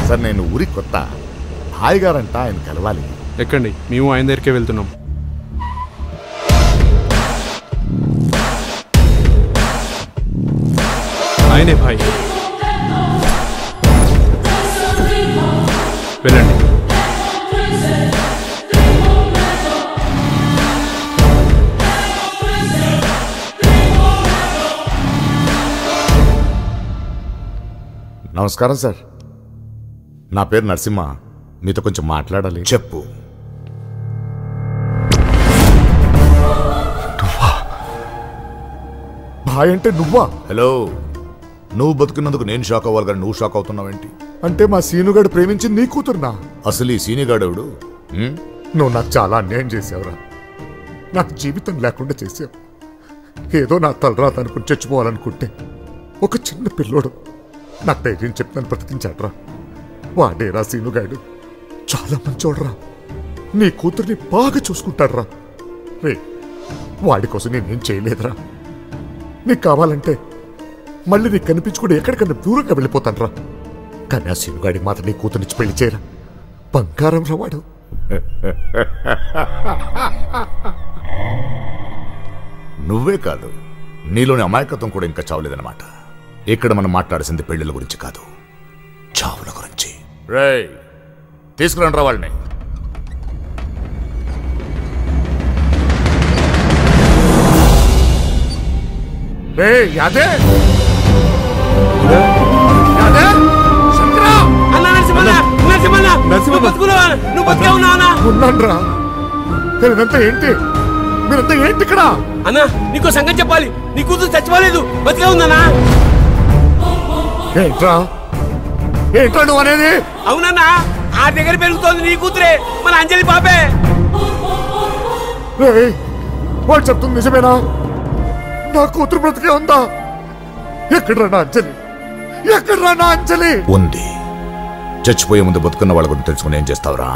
Sir నేను ఊరికి కొత్త హాయ్ గారంట ఆయన కలవాలి ఎక్కండి మేము ఆయన దగ్గరికే వెళ్తున్నాం ఆయనే భాయ్ వెళ్ళండి నమస్కారం సార్ నా పేరు నరసింహ మీతో కొంచెం మాట్లాడాలి చెప్పు భాయ్ అంటే నువ్వా హలో నువ్వు బతుకున్నందుకు నేను షాక్ అవ్వాలి కానీ నువ్వు షాక్ అవుతున్నావేంటి అంటే మా సీనుగాడు ప్రేమించింది నీ కూతురునా అసలు ఈ సీనిగాడెవడు ఉం? నువ్వు నాకు చాలా అన్యాయం చేసావురా నాకు జీవితం లేకుండా చేసావు ఏదో నా తలరాత అనుకుని చచ్చిపోవాలనుకుంటే ఒక చిన్న పిల్లోడు నాకు ధైర్యం చెప్తాను బ్రతికించాడ్రా వాడేరా సీనుగాడు చాలా మంచోడ్రా నీ కూతుర్ని బాగా చూసుకుంటాడ్రా రే వాడి కోసం నేనేం చేయలేదురా నీకు కావాలంటే మళ్ళీ నీకు కనిపించుకుంటే ఎక్కడికన్నా దూరంగా వెళ్ళిపోతానురా కానీ ఆ సీనుగాడికి మాత్రం నీ కూతుర్నిచ్చి పెళ్లి చేయరా బంగారం రా వాడు నువ్వే కాదు నీలోని అమాయకత్వం కూడా ఇంకా చావలేదన్నమాట ఇక్కడ మనం మాట్లాడాల్సింది పెళ్లిళ్ళ గురించి కాదు చావుల గురించి రేయ్ తీసుకురండి రా వాళ్ళని రే యాదే యాదే శంకరా అన్నా నరసింహన్న నరసింహన్న నువ్వు బతుకున్నావా నువ్వు బతికే ఉన్నావా ఉన్నాన్రా ఇదంతా ఏంటి మీరంతా ఏంటి ఇక్కడ అన్నా నీకు సంగతి చెప్పాలి నీ కూతురు చచ్చిపోలేదు బతికే ఉందన్నా ఏంట్రా ఏంట్రా నువ్వు అనేది అవునన్నా ఆ దగ్గర పెరుగుతోంది నీ కూతురే మన అంజలి పాపే రే వాడు చెప్తుంది నిజమేనా నా కూతురు బ్రతికే ఉందా ఎక్కడ్రా నా అంజలి ఎక్కడ్రా నా అంజలి ఉంది చచ్చిపోయే ముందు బతుకున్న వాళ్ళ గురించి తెలుసుకుని ఏం చేస్తావురా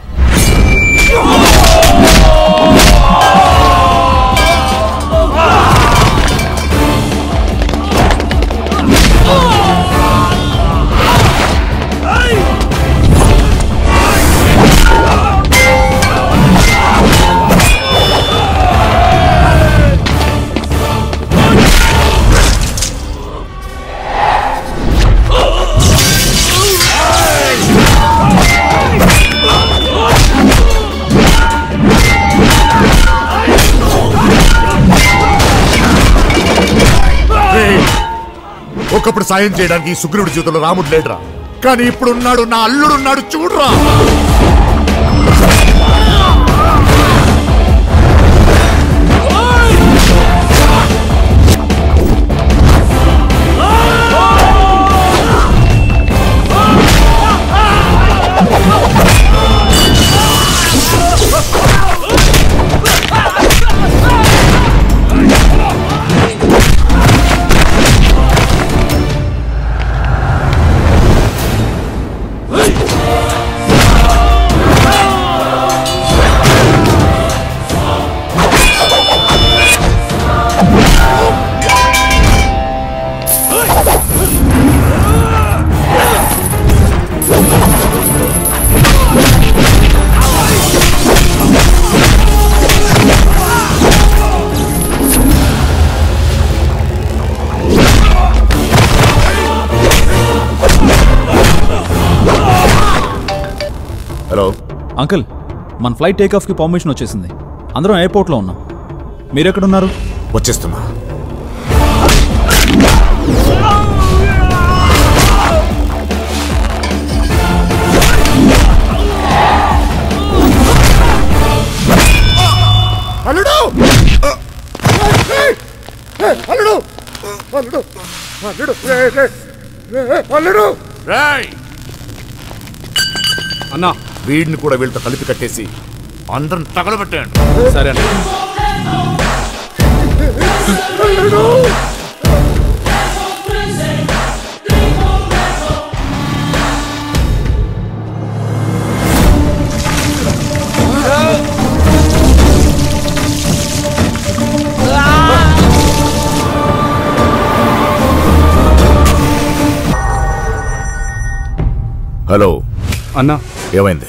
రేయ్, ఒకప్పుడు సాయం చేయడానికి ఈ సుగ్రీవుడి జీవితంలో రాముడు లేడురా కానీ ఇప్పుడు ఉన్నాడు నా అల్లుడున్నాడు చూడురా హలో అంకుల్ మన ఫ్లైట్ టేక్ ఆఫ్కి పర్మిషన్ వచ్చేసింది అందరం ఎయిర్పోర్ట్లో ఉన్నాం మీరెక్కడున్నారు వచ్చేస్తున్నా అల్లుడు ఏయ్! ఏయ్, అల్లుడు అల్లుడు అల్లుడు ఏయ్, ఏయ్, ఏయ్, అల్లుడు రేయ్ అన్నా వీడిని కూడా వీళ్ళతో కలిపి కట్టేసి అందరం తగలబెట్టాడు సరే అన్న హలో అన్నా ఏమైంది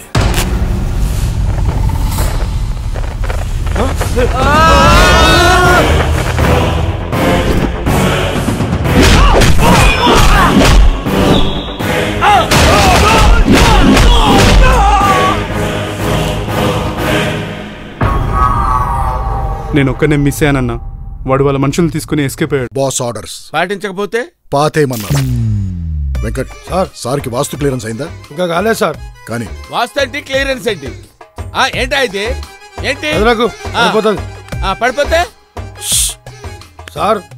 నేను ఒక్కనే మిస్ అయ్యానన్నా వాడు వాళ్ళ మనుషులు తీసుకుని ఎస్కేప్ అయ్యాడు బాస్ ఆర్డర్స్ పాటించకపోతే పాతేయమన్నారు వెంకట్ సార్ సార్కి వాస్తు క్లియరెన్స్ అయిందా ఇంకా కాలేదు సార్ కానీ వాస్తు ఏంటి క్లియరెన్స్ ఏంటి ఆ ఏంటా ఇది ఏంటి నాకు ఆ. అయిపోతుంది ఆ, పడిపోతే సార్